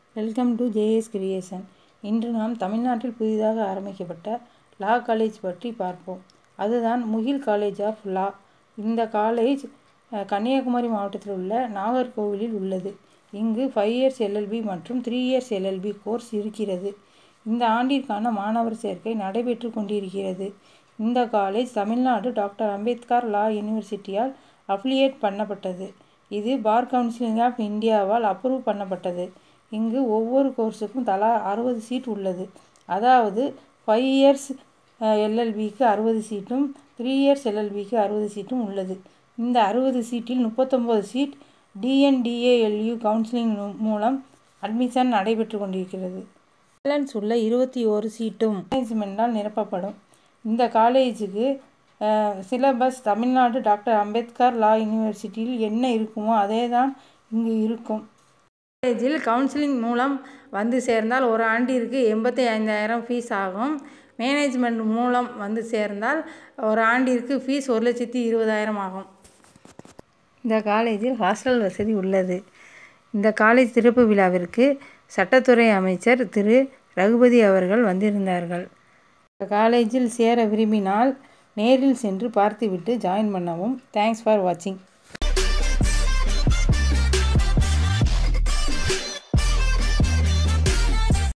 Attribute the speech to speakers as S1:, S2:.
S1: welcome to JS creation இன்று நாம் தமிழ்நாட்டில் புதிதாக ஆரம்பிக்கப்பட்ட லா காலேஜ் பற்றி பார்ப்போம் அதுதான் முகில் காலேஜ் ஆஃப் லா இந்த காலேஜ் அஹ், கன்னியாகுமரி மாவட்டத்தில் உள்ள நாகர்கோவிலில் உள்ளது இங்கு ஃபைவ் இயர்ஸ் எல்எல்பி மற்றும் த்ரீ இயர்ஸ் எல்எல்பி கோர்ஸ் இருக்கிறது இந்த ஆண்டிற்கான மாணவர் சேர்க்கை நடைபெற்று கொண்டிருக்கிறது இந்த college Tamil Nadu doctor Ambedkar law யூனிவர்சிட்டியால் அஃபிலியேட் பண்ணப்பட்டது இது பார் கவுன்சிலிங் ஆஃப் இந்தியாவால் அப்ரூவ் பண்ணப்பட்டது இங்கு ஒவ்வொரு கோர்ஸுக்கும் தலா அறுபது சீட் உள்ளது அதாவது ஃபைவ் இயர்ஸ் எல்எல்பிக்கு அறுபது சீட்டும் த்ரீ இயர்ஸ் எல்எல்பிக்கு அறுபது சீட்டும் உள்ளது இந்த அறுபது சீட்டில் முப்பத்தொம்போது சீட் டிஎன்டிஏஎல்யூ கவுன்சிலிங் மூலம் அட்மிஷன் நடைபெற்று கொண்டிருக்கிறது பேலன்ஸ் உள்ள இருபத்தி ஓரு சீட்டும் மேனேஜ்மெண்டால் நிரப்பப்படும் இந்த காலேஜுக்கு syllabus Tamil Nadu doctor Ambedkar law யூனிவர்சிட்டியில் என்ன இருக்குமோ அதே தான் இங்கு இருக்கும் காலேஜில் கவுன்சிலிங் மூலம் வந்து சேர்ந்தால் ஒரு ஆண்டிற்கு எண்பத்தி ஐந்தாயிரம் ஃபீஸ் ஆகும் மேனேஜ்மெண்ட் மூலம் வந்து சேர்ந்தால் ஒரு ஆண்டிற்கு ஃபீஸ் ஒரு லட்சத்தி இருபதாயிரம் ஆகும் இந்த காலேஜில் ஹாஸ்டல் வசதி உள்ளது இந்த காலேஜ் திறப்பு விழாவிற்கு சட்டத்துறை அமைச்சர் திரு ரகுபதி அவர்கள் வந்திருந்தார்கள் இந்த காலேஜில் சேர விரும்பினால் நேரில் சென்று பார்த்துவிட்டு ஜாயின் பண்ணவும் தேங்க்ஸ் ஃபார் வாட்சிங்